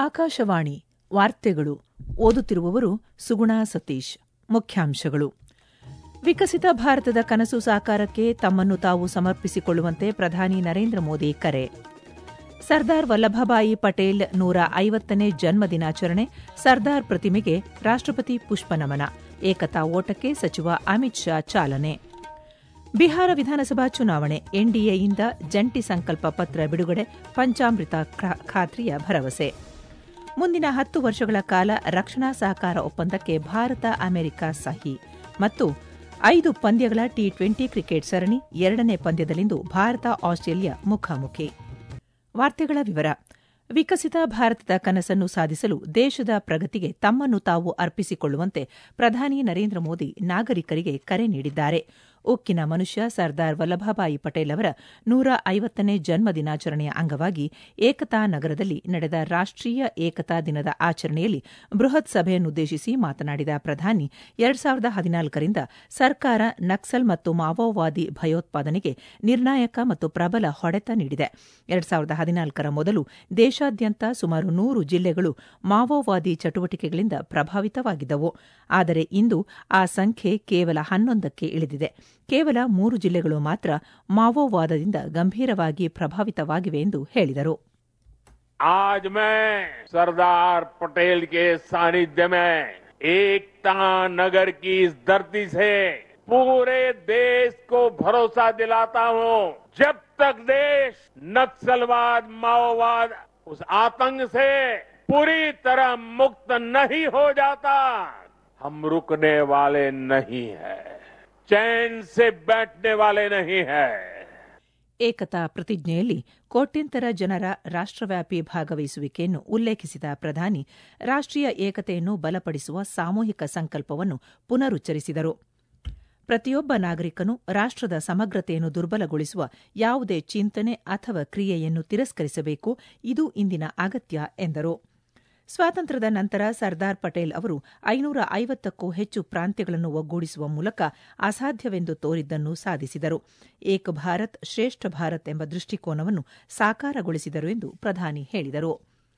ಆಕಾಶವಾಣಿ ವಾರ್ತೆಗಳು ಓದುತ್ತಿರುವವರು ಸುಗುಣಾ ಸತೀಶ್ ಮುಖ್ಯಾಂಶಗಳು ವಿಕಸಿತ ಭಾರತದ ಕನಸು ಸಾಕಾರಕ್ಕೆ ತಮ್ಮನ್ನು ತಾವು ಸಮರ್ಪಿಸಿಕೊಳ್ಳುವಂತೆ ಪ್ರಧಾನಿ ನರೇಂದ್ರ ಮೋದಿ ಕರೆ ಸರ್ದಾರ್ ವಲ್ಲಭಭಾಯಿ ಪಟೇಲ್ ನೂರ ಐವತ್ತನೇ ಜನ್ಮ ದಿನಾಚರಣೆ ಸರ್ದಾರ್ ಪ್ರತಿಮೆಗೆ ರಾಷ್ಟಪತಿ ಪುಷ್ಪನಮನ ಏಕತಾ ಓಟಕ್ಕೆ ಸಚಿವ ಅಮಿತ್ ಶಾ ಚಾಲನೆ ಬಿಹಾರ ವಿಧಾನಸಭಾ ಚುನಾವಣೆ ಎನ್ಡಿಎಯಿಂದ ಜಂಟಿ ಸಂಕಲ್ಪ ಪತ್ರ ಬಿಡುಗಡೆ ಪಂಚಾಮೃತ ಖಾತ್ರಿಯ ಭರವಸೆ ಮುಂದಿನ ಹತ್ತು ವರ್ಷಗಳ ಕಾಲ ರಕ್ಷಣಾ ಸಹಕಾರ ಒಪ್ಪಂದಕ್ಕೆ ಭಾರತ ಅಮೆರಿಕ ಸಹಿ ಮತ್ತು ಐದು ಪಂದ್ಯಗಳ ಟಿ ಟ್ವೆಂಟಿ ಕ್ರಿಕೆಟ್ ಸರಣಿ ಎರಡನೇ ಪಂದ್ಯದಲ್ಲಿಂದು ಭಾರತ ಆಸ್ಟ್ರೇಲಿಯಾ ಮುಖಾಮುಖಿ ವಾರ್ತೆಗಳ ವಿವರ ವಿಕಸಿತ ಭಾರತದ ಕನಸನ್ನು ಸಾಧಿಸಲು ದೇಶದ ಪ್ರಗತಿಗೆ ತಮ್ಮನ್ನು ತಾವು ಅರ್ಪಿಸಿಕೊಳ್ಳುವಂತೆ ಪ್ರಧಾನಿ ನರೇಂದ್ರ ಮೋದಿ ನಾಗರಿಕರಿಗೆ ಕರೆ ನೀಡಿದ್ದಾರೆ ಉಕ್ಕಿನ ಮನುಷ್ಯ ಸರ್ದಾರ್ ವಲ್ಲಭಭಾಯಿ ಪಟೇಲ್ ಅವರ ನೂರ ಐವತ್ತನೇ ಜನ್ಮ ದಿನಾಚರಣೆಯ ಅಂಗವಾಗಿ ಏಕತಾ ನಗರದಲ್ಲಿ ನಡೆದ ರಾಷ್ಟೀಯ ಏಕತಾ ದಿನದ ಆಚರಣೆಯಲ್ಲಿ ಬೃಹತ್ ಸಭೆಯನ್ನುದ್ದೇಶಿಸಿ ಮಾತನಾಡಿದ ಪ್ರಧಾನಿ ಎರಡ್ ಸಾವಿರದ ಹದಿನಾಲ್ಕರಿಂದ ಸರ್ಕಾರ ನಕ್ಸಲ್ ಮತ್ತು ಮಾವೋವಾದಿ ಭಯೋತ್ಪಾದನೆಗೆ ನಿರ್ಣಾಯಕ ಮತ್ತು ಪ್ರಬಲ ಹೊಡೆತ ನೀಡಿದೆ ಎರಡ್ ಸಾವಿರದ ಹದಿನಾಲ್ಕರ ಮೊದಲು ದೇಶಾದ್ಯಂತ ಸುಮಾರು ನೂರು ಜಿಲ್ಲೆಗಳು ಮಾವೋವಾದಿ ಚಟುವಟಿಕೆಗಳಿಂದ ಪ್ರಭಾವಿತವಾಗಿದ್ದವು ಆದರೆ ಇಂದು ಆ ಸಂಖ್ಯೆ ಕೇವಲ ಹನ್ನೊಂದಕ್ಕೆ ಇಳಿದಿದೆ ಕೇವಲ ಮೂರು ಜಿಲ್ಲೆಗಳು ಮಾತ್ರ ಮಾವೋವಾದದಿಂದ ಗಂಭೀರವಾಗಿ ಪ್ರಭಾವಿತವಾಗಿವೆ ಎಂದು ಹೇಳಿದರು आज मैं सरदार पटेल के सानिध्य में एकता नगर की इस धरती से पूरे देश को भरोसा दिलाता हूं जब तक देश नक्सलवाद माओवाद उस आतंक से पूरी तरह मुक्त नहीं हो जाता हम रुकने वाले नहीं हैं चैन से बैठने वाले नहीं हैं ಏಕತಾ ಪ್ರತಿಜ್ಞೆಯಲ್ಲಿ ಕೋಟ್ಯಂತರ ಜನರ ರಾಷ್ಟವ್ಯಾಪಿ ಭಾಗವಹಿಸುವಿಕೆಯನ್ನು ಉಲ್ಲೇಖಿಸಿದ ಪ್ರಧಾನಿ ರಾಷ್ಟೀಯ ಏಕತೆಯನ್ನು ಬಲಪಡಿಸುವ ಸಾಮೂಹಿಕ ಸಂಕಲ್ಪವನ್ನು ಪುನರುಚ್ಚರಿಸಿದರು ಪ್ರತಿಯೊಬ್ಬ ನಾಗರಿಕನು ರಾಷ್ಟದ ಸಮಗ್ರತೆಯನ್ನು ದುರ್ಬಲಗೊಳಿಸುವ ಯಾವುದೇ ಚಿಂತನೆ ಅಥವಾ ಕ್ರಿಯೆಯನ್ನು ತಿರಸ್ಕರಿಸಬೇಕು ಇದು ಇಂದಿನ ಅಗತ್ಯ ಎಂದರು ಸ್ವಾತಂತ್ರ್ಯದ ನಂತರ ಸರ್ದಾರ್ ಪಟೇಲ್ ಅವರು ಐನೂರ ಐವತ್ತಕ್ಕೂ ಹೆಚ್ಚು ಪ್ರಾಂತ್ಯಗಳನ್ನು ಒಗ್ಗೂಡಿಸುವ ಮೂಲಕ ಅಸಾಧ್ಯವೆಂದು ತೋರಿದ್ದನ್ನು ಸಾಧಿಸಿದರು ಏಕ್ ಭಾರತ್ ಶ್ರೇಷ್ಠ ಭಾರತ್ ಎಂಬ ದೃಷ್ಟಿಕೋನವನ್ನು ಸಾಕಾರಗೊಳಿಸಿದರು ಎಂದು ಪ್ರಧಾನಿ ಹೇಳಿದರು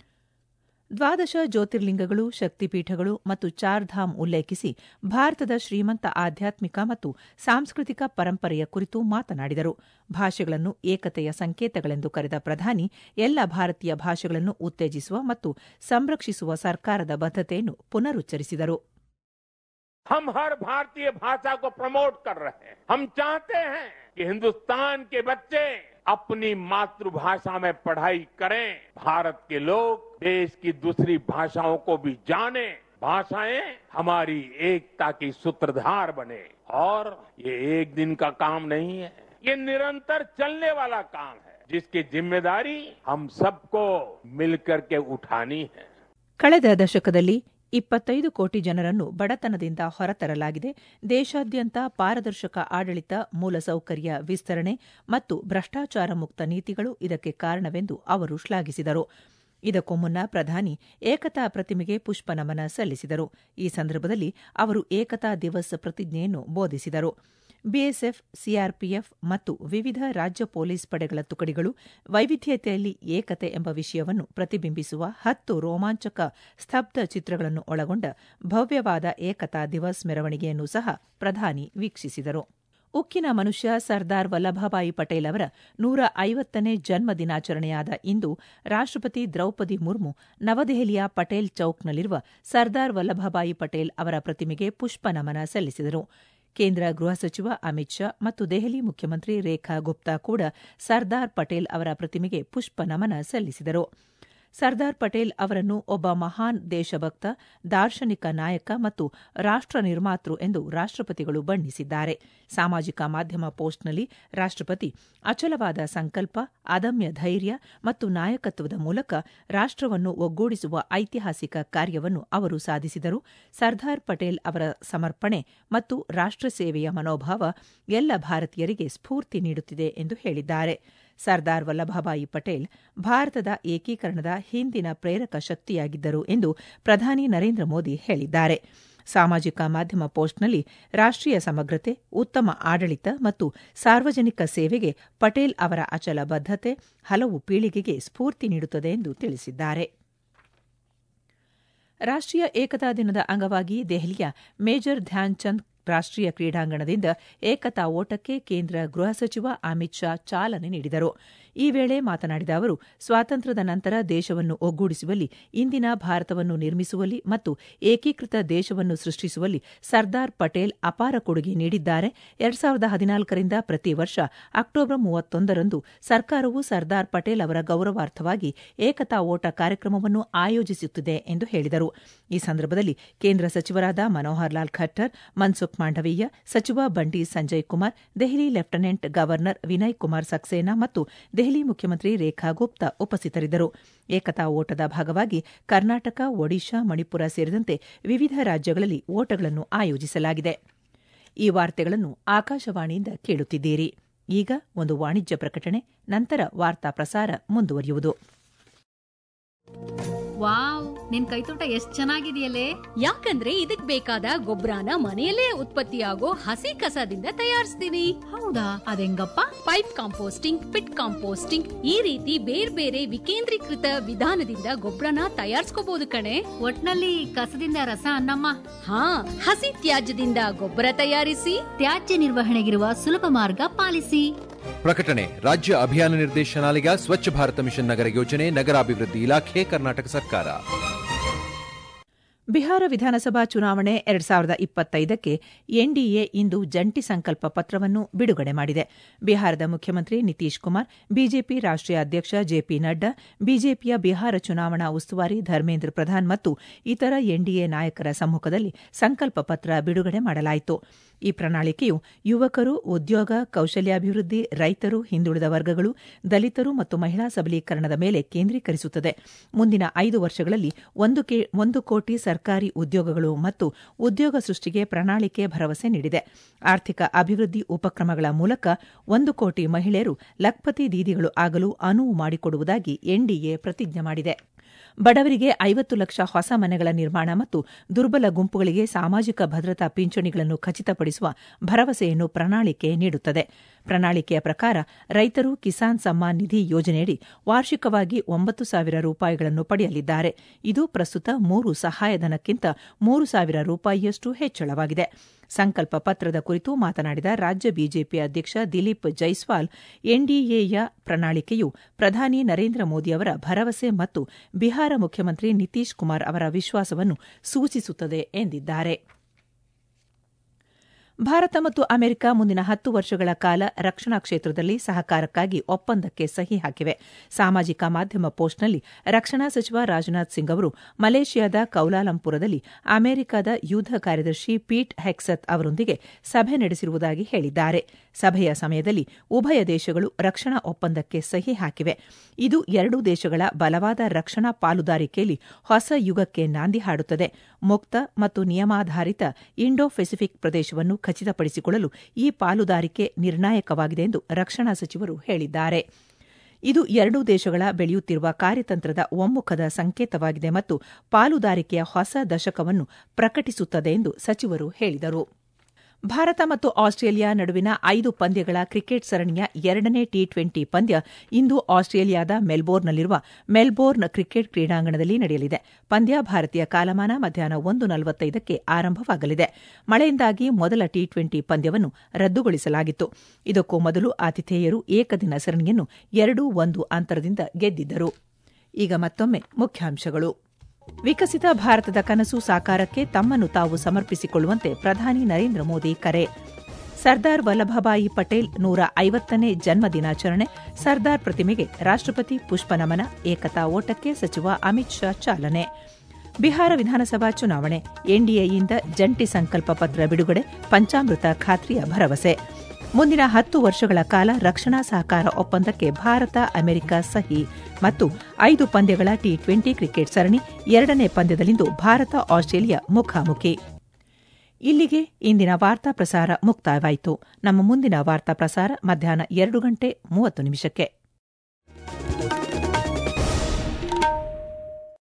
ದ್ವಾದಶ ಜ್ಯೋತಿರ್ಲಿಂಗಗಳು ಶಕ್ತಿಪೀಠಗಳು ಮತ್ತು ಚಾರ್ಧಾಮ್ ಉಲ್ಲೇಖಿಸಿ ಭಾರತದ ಶ್ರೀಮಂತ ಆಧ್ಯಾತ್ಮಿಕ ಮತ್ತು ಸಾಂಸ್ಕೃತಿಕ ಪರಂಪರೆಯ ಕುರಿತು ಮಾತನಾಡಿದರು ಭಾಷೆಗಳನ್ನು ಏಕತೆಯ ಸಂಕೇತಗಳೆಂದು ಕರೆದ ಪ್ರಧಾನಿ ಎಲ್ಲ ಭಾರತೀಯ ಭಾಷೆಗಳನ್ನು ಉತ್ತೇಜಿಸುವ ಮತ್ತು ಸಂರಕ್ಷಿಸುವ ಸರ್ಕಾರದ ಬದ್ಧತೆಯನ್ನು ಪುನರುಚ್ಚರಿಸಿದರು हम हर भारतीय भाषा को प्रमोट कर रहे हैं हम चाहते हैं कि हिंदुस्तान के बच्चे अपनी मातृभाषा में पढ़ाई करें भारत के लोग देश की दूसरी भाषाओं को भी जाने भाषाएं हमारी एकता की सूत्रधार बने और ये एक दिन का काम नहीं है ये निरंतर चलने वाला काम है जिसकी जिम्मेदारी हम सबको मिलकर के उठानी है ಕಳೆದ ದಶಕದಲ್ಲಿ ಇಪ್ಪತ್ತೈದು ಕೋಟಿ ಜನರನ್ನು ಬಡತನದಿಂದ ಹೊರತರಲಾಗಿದೆ ದೇಶಾದ್ಯಂತ ಪಾರದರ್ಶಕ ಆಡಳಿತ ಮೂಲಸೌಕರ್ಯ ವಿಸ್ತರಣೆ ಮತ್ತು ಭ್ರಷ್ಟಾಚಾರ ಮುಕ್ತ ನೀತಿಗಳು ಇದಕ್ಕೆ ಕಾರಣವೆಂದು ಅವರು ಶ್ಲಾಘಿಸಿದರು ಇದಕ್ಕೂ ಮುನ್ನ ಪ್ರಧಾನಿ ಏಕತಾ ಪ್ರತಿಮೆಗೆ ಪುಷ್ಪನಮನ ಸಲ್ಲಿಸಿದರು ಈ ಸಂದರ್ಭದಲ್ಲಿ ಅವರು ಏಕತಾ ದಿವಸ್ ಪ್ರತಿಜ್ಞೆಯನ್ನು ಬೋಧಿಸಿದರು ಬಿಎಸ್ಎಫ್ ಸಿಆರ್ಪಿಎಫ್ ಮತ್ತು ವಿವಿಧ ರಾಜ್ಯ ಪೊಲೀಸ್ ಪಡೆಗಳ ತುಕಡಿಗಳು ವೈವಿಧ್ಯತೆಯಲ್ಲಿ ಏಕತೆ ಎಂಬ ವಿಷಯವನ್ನು ಪ್ರತಿಬಿಂಬಿಸುವ ಹತ್ತು ರೋಮಾಂಚಕ ಸ್ತಬ್ಧ ಚಿತ್ರಗಳನ್ನು ಒಳಗೊಂಡ ಭವ್ಯವಾದ ಏಕತಾ ದಿವಸ್ ಮೆರವಣಿಗೆಯನ್ನು ಸಹ ಪ್ರಧಾನಿ ವೀಕ್ಷಿಸಿದರು ಉಕ್ಕಿನ ಮನುಷ್ಯ ಸರ್ದಾರ್ ವಲ್ಲಭಭಾಯಿ ಪಟೇಲ್ ಅವರ ನೂರ ಐವತ್ತನೇ ಜನ್ಮ ದಿನಾಚರಣೆಯಾದ ಇಂದು ರಾಷ್ಟಪತಿ ದ್ರೌಪದಿ ಮುರ್ಮು ನವದೆಹಲಿಯ ಪಟೇಲ್ ಚೌಕ್ನಲ್ಲಿರುವ ಸರ್ದಾರ್ ವಲ್ಲಭಭಾಯಿ ಪಟೇಲ್ ಅವರ ಪ್ರತಿಮೆಗೆ ಪುಷ್ಪನಮನ ಸಲ್ಲಿಸಿದರು ಕೇಂದ್ರ ಗೃಹ ಸಚಿವ ಅಮಿತ್ ಶಾ ಮತ್ತು ದೆಹಲಿ ಮುಖ್ಯಮಂತ್ರಿ ರೇಖಾ ಗುಪ್ತಾ ಕೂಡ ಸರ್ದಾರ್ ಪಟೇಲ್ ಅವರ ಪ್ರತಿಮೆಗೆ ಪುಷ್ಪ ನಮನ ಸಲ್ಲಿಸಿದರು ಸರ್ದಾರ್ ಪಟೇಲ್ ಅವರನ್ನು ಒಬ್ಬ ಮಹಾನ್ ದೇಶಭಕ್ತ ದಾರ್ಶನಿಕ ನಾಯಕ ಮತ್ತು ರಾಷ್ಟ ನಿರ್ಮಾತೃ ಎಂದು ರಾಷ್ಟಪತಿಗಳು ಬಣ್ಣಿಸಿದ್ದಾರೆ ಸಾಮಾಜಿಕ ಮಾಧ್ಯಮ ಪೋಸ್ಟ್ನಲ್ಲಿ ರಾಷ್ಟಪತಿ ಅಚಲವಾದ ಸಂಕಲ್ಪ ಅದಮ್ಯ ಧೈರ್ಯ ಮತ್ತು ನಾಯಕತ್ವದ ಮೂಲಕ ರಾಷ್ಟವನ್ನು ಒಗ್ಗೂಡಿಸುವ ಐತಿಹಾಸಿಕ ಕಾರ್ಯವನ್ನು ಅವರು ಸಾಧಿಸಿದರು ಸರ್ದಾರ್ ಪಟೇಲ್ ಅವರ ಸಮರ್ಪಣೆ ಮತ್ತು ರಾಷ್ಟ ಸೇವೆಯ ಮನೋಭಾವ ಎಲ್ಲ ಭಾರತೀಯರಿಗೆ ಸ್ಫೂರ್ತಿ ನೀಡುತ್ತಿದೆ ಎಂದು ಹೇಳಿದ್ದಾರೆ ಸರ್ದಾರ್ ವಲ್ಲಭಭಾಯಿ ಪಟೇಲ್ ಭಾರತದ ಏಕೀಕರಣದ ಹಿಂದಿನ ಪ್ರೇರಕ ಶಕ್ತಿಯಾಗಿದ್ದರು ಎಂದು ಪ್ರಧಾನಿ ನರೇಂದ್ರ ಮೋದಿ ಹೇಳಿದ್ದಾರೆ ಸಾಮಾಜಿಕ ಮಾಧ್ಯಮ ಪೋಸ್ಟ್ನಲ್ಲಿ ರಾಷ್ಟೀಯ ಸಮಗ್ರತೆ ಉತ್ತಮ ಆಡಳಿತ ಮತ್ತು ಸಾರ್ವಜನಿಕ ಸೇವೆಗೆ ಪಟೇಲ್ ಅವರ ಅಚಲ ಬದ್ಧತೆ ಹಲವು ಪೀಳಿಗೆಗೆ ಸ್ಫೂರ್ತಿ ನೀಡುತ್ತದೆ ಎಂದು ತಿಳಿಸಿದ್ದಾರೆ ರಾಷ್ಟೀಯ ಏಕತಾ ದಿನದ ಅಂಗವಾಗಿ ದೆಹಲಿಯ ಮೇಜರ್ ಧ್ಯಾನ್ ಚಂದ್ ರಾಷ್ಟೀಯ ಕ್ರೀಡಾಂಗಣದಿಂದ ಏಕತಾ ಓಟಕ್ಕೆ ಕೇಂದ್ರ ಗೃಹ ಸಚಿವ ಅಮಿತ್ ಶಾ ಚಾಲನೆ ನೀಡಿದರು ಈ ವೇಳೆ ಮಾತನಾಡಿದ ಅವರು ಸ್ವಾತಂತ್ರ್ಯದ ನಂತರ ದೇಶವನ್ನು ಒಗ್ಗೂಡಿಸುವಲ್ಲಿ ಇಂದಿನ ಭಾರತವನ್ನು ನಿರ್ಮಿಸುವಲ್ಲಿ ಮತ್ತು ಏಕೀಕೃತ ದೇಶವನ್ನು ಸೃಷ್ಟಿಸುವಲ್ಲಿ ಸರ್ದಾರ್ ಪಟೇಲ್ ಅಪಾರ ಕೊಡುಗೆ ನೀಡಿದ್ದಾರೆ ಎರಡ್ ಸಾವಿರದ ಹದಿನಾಲ್ಕರಿಂದ ಪ್ರತಿ ವರ್ಷ ಅಕ್ಟೋಬರ್ ಮೂವತ್ತೊಂದರಂದು ಸರ್ಕಾರವು ಸರ್ದಾರ್ ಪಟೇಲ್ ಅವರ ಗೌರವಾರ್ಥವಾಗಿ ಏಕತಾ ಓಟ ಕಾರ್ಯಕ್ರಮವನ್ನು ಆಯೋಜಿಸುತ್ತಿದೆ ಎಂದು ಹೇಳಿದರು ಈ ಸಂದರ್ಭದಲ್ಲಿ ಕೇಂದ್ರ ಸಚಿವರಾದ ಮನೋಹರ್ ಲಾಲ್ ಖಟ್ಟರ್ ಮನ್ಸುಖ್ ಮಾಂಡವೀಯ ಸಚಿವ ಬಂಡಿ ಸಂಜಯ್ ಕುಮಾರ್ ದೆಹಲಿ ಲೆಫ್ಟಿನೆಂಟ್ ಗವರ್ನರ್ ವಿನಯ್ ಕುಮಾರ್ ಸಕ್ಸೇನಾ ಮತ್ತು ದೆಹಲಿ ಮುಖ್ಯಮಂತ್ರಿ ರೇಖಾ ಗುಪ್ತಾ ಉಪಸ್ಥಿತರಿದ್ದರು ಏಕತಾ ಓಟದ ಭಾಗವಾಗಿ ಕರ್ನಾಟಕ ಒಡಿಶಾ ಮಣಿಪುರ ಸೇರಿದಂತೆ ವಿವಿಧ ರಾಜ್ಯಗಳಲ್ಲಿ ಓಟಗಳನ್ನು ಆಯೋಜಿಸಲಾಗಿದೆ ಈ ವಾರ್ತೆಗಳನ್ನು ಆಕಾಶವಾಣಿಯಿಂದ ಕೇಳುತ್ತಿದ್ದೀರಿ ಈಗ ಒಂದು ವಾಣಿಜ್ಯ ಪ್ರಕಟಣೆ ನಂತರ ವಾರ್ತಾ ಪ್ರಸಾರ ಮುಂದುವರಿಯುವುದು ವಾವ್ ನಿನ್ ಕೈತೋಟ ಎಷ್ಟ್ ಚೆನ್ನಾಗಿದೆಯಲ್ಲೇ ಯಾಕಂದ್ರೆ ಇದಕ್ ಬೇಕಾದ ಗೊಬ್ಬರನ ಮನೆಯಲ್ಲೇ ಉತ್ಪತ್ತಿಯಾಗೋ ಹಸಿ ಕಸದಿಂದ ತಯಾರಿಸ್ತೀನಿ ಹೌದಾ ಅದೆಂಗಪ್ಪ ಪೈಪ್ ಕಾಂಪೋಸ್ಟಿಂಗ್ ಪಿಟ್ ಕಾಂಪೋಸ್ಟಿಂಗ್ ಈ ರೀತಿ ಬೇರೆ ಬೇರೆ ವಿಕೇಂದ್ರೀಕೃತ ವಿಧಾನದಿಂದ ಗೊಬ್ಬರನ ತಯಾರಿಸ್ಕೋಬಹುದು ಕಣೆ ಒಟ್ನಲ್ಲಿ ಕಸದಿಂದ ರಸ ಅನ್ನಮ್ಮ ಹಾ ಹಸಿ ತ್ಯಾಜ್ಯದಿಂದ ಗೊಬ್ಬರ ತಯಾರಿಸಿ ತ್ಯಾಜ್ಯ ನಿರ್ವಹಣೆಗಿರುವ ಸುಲಭ ಮಾರ್ಗ ಪಾಲಿಸಿ ಪ್ರಕಟಣೆ ರಾಜ್ಯ ಅಭಿಯಾನ ನಿರ್ದೇಶನಾಲಯ ಸ್ವಚ್ಛ ಭಾರತ ಮಿಷನ್ ನಗರ ಯೋಜನೆ ನಗರಾಭಿವೃದ್ಧಿ ಇಲಾಖೆ ಕರ್ನಾಟಕ ಸರ್ಕಾರ ಬಿಹಾರ ವಿಧಾನಸಭಾ ಚುನಾವಣೆ ಎರಡ್ ಸಾವಿರದ ಇಪ್ಪತ್ತೈದಕ್ಕೆ ಎನ್ಡಿಎ ಇಂದು ಜಂಟಿ ಸಂಕಲ್ಪ ಪತ್ರವನ್ನು ಬಿಡುಗಡೆ ಮಾಡಿದೆ ಬಿಹಾರದ ಮುಖ್ಯಮಂತ್ರಿ ನಿತೀಶ್ ಕುಮಾರ್ ಬಿಜೆಪಿ ರಾಷ್ಟೀಯ ಅಧ್ಯಕ್ಷ ಜೆಪಿ ನಡ್ಡಾ ಬಿಜೆಪಿಯ ಬಿಹಾರ ಚುನಾವಣಾ ಉಸ್ತುವಾರಿ ಧರ್ಮೇಂದ್ರ ಪ್ರಧಾನ್ ಮತ್ತು ಇತರ ಎನ್ಡಿಎ ನಾಯಕರ ಸಮ್ಮುಖದಲ್ಲಿ ಸಂಕಲ್ಪ ಪತ್ರ ಬಿಡುಗಡೆ ಮಾಡಲಾಯಿತು ಈ ಪ್ರಣಾಳಿಕೆಯು ಯುವಕರು ಉದ್ಯೋಗ ಕೌಶಲ್ಯಾಭಿವೃದ್ಧಿ ರೈತರು ಹಿಂದುಳಿದ ವರ್ಗಗಳು ದಲಿತರು ಮತ್ತು ಮಹಿಳಾ ಸಬಲೀಕರಣದ ಮೇಲೆ ಕೇಂದ್ರೀಕರಿಸುತ್ತದೆ ಮುಂದಿನ ಐದು ವರ್ಷಗಳಲ್ಲಿ ಒಂದು ಕೋಟಿ ಸರ್ಕಾರಿ ಉದ್ಯೋಗಗಳು ಮತ್ತು ಉದ್ಯೋಗ ಸೃಷ್ಟಿಗೆ ಪ್ರಣಾಳಿಕೆ ಭರವಸೆ ನೀಡಿದೆ ಆರ್ಥಿಕ ಅಭಿವೃದ್ಧಿ ಉಪಕ್ರಮಗಳ ಮೂಲಕ ಒಂದು ಕೋಟಿ ಮಹಿಳೆಯರು ಲಖ್ಪತಿ ದೀದಿಗಳು ಆಗಲು ಅನುವು ಮಾಡಿಕೊಡುವುದಾಗಿ ಎನ್ಡಿಎ ಪ್ರತಿಜ್ಞೆ ಮಾಡಿದೆ ಬಡವರಿಗೆ ಐವತ್ತು ಲಕ್ಷ ಹೊಸ ಮನೆಗಳ ನಿರ್ಮಾಣ ಮತ್ತು ದುರ್ಬಲ ಗುಂಪುಗಳಿಗೆ ಸಾಮಾಜಿಕ ಭದ್ರತಾ ಪಿಂಚಣಿಗಳನ್ನು ಖಚಿತಪಡಿಸುವ ಭರವಸೆಯನ್ನು ಪ್ರಣಾಳಿಕೆ ನೀಡುತ್ತದೆ ಪ್ರಣಾಳಿಕೆಯ ಪ್ರಕಾರ ರೈತರು ಕಿಸಾನ್ ಸಮ್ಮಾನ್ ನಿಧಿ ಯೋಜನೆಯಡಿ ವಾರ್ಷಿಕವಾಗಿ ಒಂಬತ್ತು ಸಾವಿರ ರೂಪಾಯಿಗಳನ್ನು ಪಡೆಯಲಿದ್ದಾರೆ ಇದು ಪ್ರಸ್ತುತ ಮೂರು ಸಹಾಯಧನಕ್ಕಿಂತ ಮೂರು ಸಾವಿರ ರೂಪಾಯಿಯಷ್ಟು ಹೆಚ್ಚಳವಾಗಿದೆ ಸಂಕಲ್ಪ ಪತ್ರದ ಕುರಿತು ಮಾತನಾಡಿದ ರಾಜ್ಯ ಬಿಜೆಪಿ ಅಧ್ಯಕ್ಷ ದಿಲೀಪ್ ಜೈಸ್ವಾಲ್ ಎನ್ಡಿಎಯ ಪ್ರಣಾಳಿಕೆಯು ಪ್ರಧಾನಿ ನರೇಂದ್ರ ಮೋದಿ ಅವರ ಭರವಸೆ ಮತ್ತು ಬಿಹಾರ ಮುಖ್ಯಮಂತ್ರಿ ನಿತೀಶ್ ಕುಮಾರ್ ಅವರ ವಿಶ್ವಾಸವನ್ನು ಸೂಚಿಸುತ್ತದೆ ಎಂದಿದ್ದಾರೆ ಭಾರತ ಮತ್ತು ಅಮೆರಿಕ ಮುಂದಿನ ಹತ್ತು ವರ್ಷಗಳ ಕಾಲ ರಕ್ಷಣಾ ಕ್ಷೇತ್ರದಲ್ಲಿ ಸಹಕಾರಕ್ಕಾಗಿ ಒಪ್ಪಂದಕ್ಕೆ ಸಹಿ ಹಾಕಿವೆ ಸಾಮಾಜಿಕ ಮಾಧ್ಯಮ ಪೋಸ್ಟ್ನಲ್ಲಿ ರಕ್ಷಣಾ ಸಚಿವ ರಾಜನಾಥ್ ಸಿಂಗ್ ಅವರು ಮಲೇಷಿಯಾದ ಕೌಲಾಲಂಪುರದಲ್ಲಿ ಅಮೆರಿಕದ ಯುದ್ದ ಕಾರ್ಯದರ್ಶಿ ಪೀಟ್ ಹೆಕ್ಸತ್ ಅವರೊಂದಿಗೆ ಸಭೆ ನಡೆಸಿರುವುದಾಗಿ ಹೇಳಿದ್ದಾರೆ ಸಭೆಯ ಸಮಯದಲ್ಲಿ ಉಭಯ ದೇಶಗಳು ರಕ್ಷಣಾ ಒಪ್ಪಂದಕ್ಕೆ ಸಹಿ ಹಾಕಿವೆ ಇದು ಎರಡೂ ದೇಶಗಳ ಬಲವಾದ ರಕ್ಷಣಾ ಪಾಲುದಾರಿಕೆಯಲ್ಲಿ ಹೊಸ ಯುಗಕ್ಕೆ ನಾಂದಿ ಹಾಡುತ್ತದೆ ಮುಕ್ತ ಮತ್ತು ನಿಯಮಾಧಾರಿತ ಇಂಡೋ ಪೆಸಿಫಿಕ್ ಪ್ರದೇಶವನ್ನು ಖಚಿತಪಡಿಸಿಕೊಳ್ಳಲು ಈ ಪಾಲುದಾರಿಕೆ ನಿರ್ಣಾಯಕವಾಗಿದೆ ಎಂದು ರಕ್ಷಣಾ ಸಚಿವರು ಹೇಳಿದ್ದಾರೆ ಇದು ಎರಡೂ ದೇಶಗಳ ಬೆಳೆಯುತ್ತಿರುವ ಕಾರ್ಯತಂತ್ರದ ಒಮ್ಮುಖದ ಸಂಕೇತವಾಗಿದೆ ಮತ್ತು ಪಾಲುದಾರಿಕೆಯ ಹೊಸ ದಶಕವನ್ನು ಪ್ರಕಟಿಸುತ್ತದೆ ಎಂದು ಸಚಿವರು ಹೇಳಿದರು ಭಾರತ ಮತ್ತು ಆಸ್ಟ್ರೇಲಿಯಾ ನಡುವಿನ ಐದು ಪಂದ್ಯಗಳ ಕ್ರಿಕೆಟ್ ಸರಣಿಯ ಎರಡನೇ ಟಿ ಟ್ವೆಂಟಿ ಪಂದ್ಯ ಇಂದು ಆಸ್ಟ್ರೇಲಿಯಾದ ಮೆಲ್ಬೋರ್ನ್ನಲ್ಲಿರುವ ಮೆಲ್ಬೋರ್ನ್ ಕ್ರಿಕೆಟ್ ಕ್ರೀಡಾಂಗಣದಲ್ಲಿ ನಡೆಯಲಿದೆ ಪಂದ್ಯ ಭಾರತೀಯ ಕಾಲಮಾನ ಮಧ್ಯಾಹ್ನ ಒಂದು ನಲವತ್ತೈದಕ್ಕೆ ಆರಂಭವಾಗಲಿದೆ ಮಳೆಯಿಂದಾಗಿ ಮೊದಲ ಟಿ ಟ್ವೆಂಟಿ ಪಂದ್ಯವನ್ನು ರದ್ದುಗೊಳಿಸಲಾಗಿತ್ತು ಇದಕ್ಕೂ ಮೊದಲು ಆತಿಥೇಯರು ಏಕದಿನ ಸರಣಿಯನ್ನು ಎರಡು ಒಂದು ಅಂತರದಿಂದ ಗೆದ್ದಿದ್ದರು ಈಗ ಮತ್ತೊಮ್ಮೆ ಮುಖ್ಯಾಂಶಗಳು ವಿಕಸಿತ ಭಾರತದ ಕನಸು ಸಾಕಾರಕ್ಕೆ ತಮ್ಮನ್ನು ತಾವು ಸಮರ್ಪಿಸಿಕೊಳ್ಳುವಂತೆ ಪ್ರಧಾನಿ ನರೇಂದ್ರ ಮೋದಿ ಕರೆ ಸರ್ದಾರ್ ವಲ್ಲಭಭಾಯಿ ಪಟೇಲ್ ನೂರ ಐವತ್ತನೇ ಜನ್ಮ ದಿನಾಚರಣೆ ಸರ್ದಾರ್ ಪ್ರತಿಮೆಗೆ ರಾಷ್ಟಪತಿ ಪುಷ್ಪನಮನ ಏಕತಾ ಓಟಕ್ಕೆ ಸಚಿವ ಅಮಿತ್ ಶಾ ಚಾಲನೆ ಬಿಹಾರ ವಿಧಾನಸಭಾ ಚುನಾವಣೆ ಎನ್ಡಿಎಯಿಂದ ಜಂಟಿ ಸಂಕಲ್ಪ ಪತ್ರ ಬಿಡುಗಡೆ ಪಂಚಾಮೃತ ಖಾತ್ರಿಯ ಭರವಸೆ ಮುಂದಿನ ಹತ್ತು ವರ್ಷಗಳ ಕಾಲ ರಕ್ಷಣಾ ಸಹಕಾರ ಒಪ್ಪಂದಕ್ಕೆ ಭಾರತ ಅಮೆರಿಕ ಸಹಿ ಮತ್ತು ಐದು ಪಂದ್ಯಗಳ ಟಿ ಟ್ವೆಂಟಿ ಕ್ರಿಕೆಟ್ ಸರಣಿ ಎರಡನೇ ಪಂದ್ಯದಲ್ಲಿಂದು ಭಾರತ ಆಸ್ಟ್ರೇಲಿಯಾ ಮುಖಾಮುಖಿ ಇಲ್ಲಿಗೆ ಇಂದಿನ ವಾರ್ತಾ ಪ್ರಸಾರ ಮುಕ್ತಾಯವಾಯಿತು ನಮ್ಮ ಮುಂದಿನ ವಾರ್ತಾ ಪ್ರಸಾರ ಮಧ್ಯಾಹ್ನ ಎರಡು ಗಂಟೆ ಮೂವತ್ತು ನಿಮಿಷಕ್ಕೆ